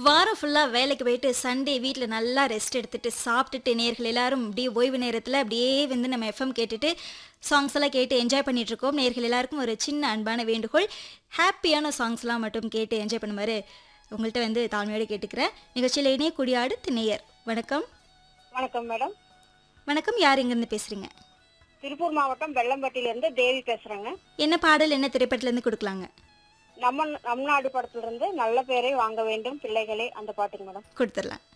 வாரம் ஃபுல்லாக வேலைக்கு போயிட்டு சண்டே வீட்டில் நல்லா ரெஸ்ட் எடுத்துட்டு சாப்பிட்டுட்டு நேர்கள் எல்லாரும் அப்படியே ஓய்வு நேரத்தில் அப்படியே வந்து நம்ம எஃப்எம் கேட்டுட்டு சாங்ஸ் எல்லாம் கேட்டு என்ஜாய் பண்ணிட்டு இருக்கோம் நேர்கள் எல்லாருக்கும் ஒரு சின்ன அன்பான வேண்டுகோள் ஹாப்பியான சாங்ஸ்லாம் மட்டும் கேட்டு என்ஜாய் பண்ணுமாறு உங்கள்கிட்ட வந்து தாழ்மையோடு கேட்டுக்கிறேன் நிகழ்ச்சியில் இணையக்கூடிய அடுத்த நேயர் வணக்கம் வணக்கம் மேடம் வணக்கம் யார் இங்கேருந்து பேசுகிறீங்க திருப்பூர் மாவட்டம் வெள்ளம்பட்டியில இருந்து தேவி பேசுறேங்க என்ன பாடல் என்ன திரைப்படத்துலேருந்து கொடுக்கலாங்க நம்ம நம் நாடு படத்துல இருந்து நல்ல பேரை வாங்க வேண்டும் பிள்ளைகளே அந்த பாட்டுங்க மேடம் கொடுத்துடலாம்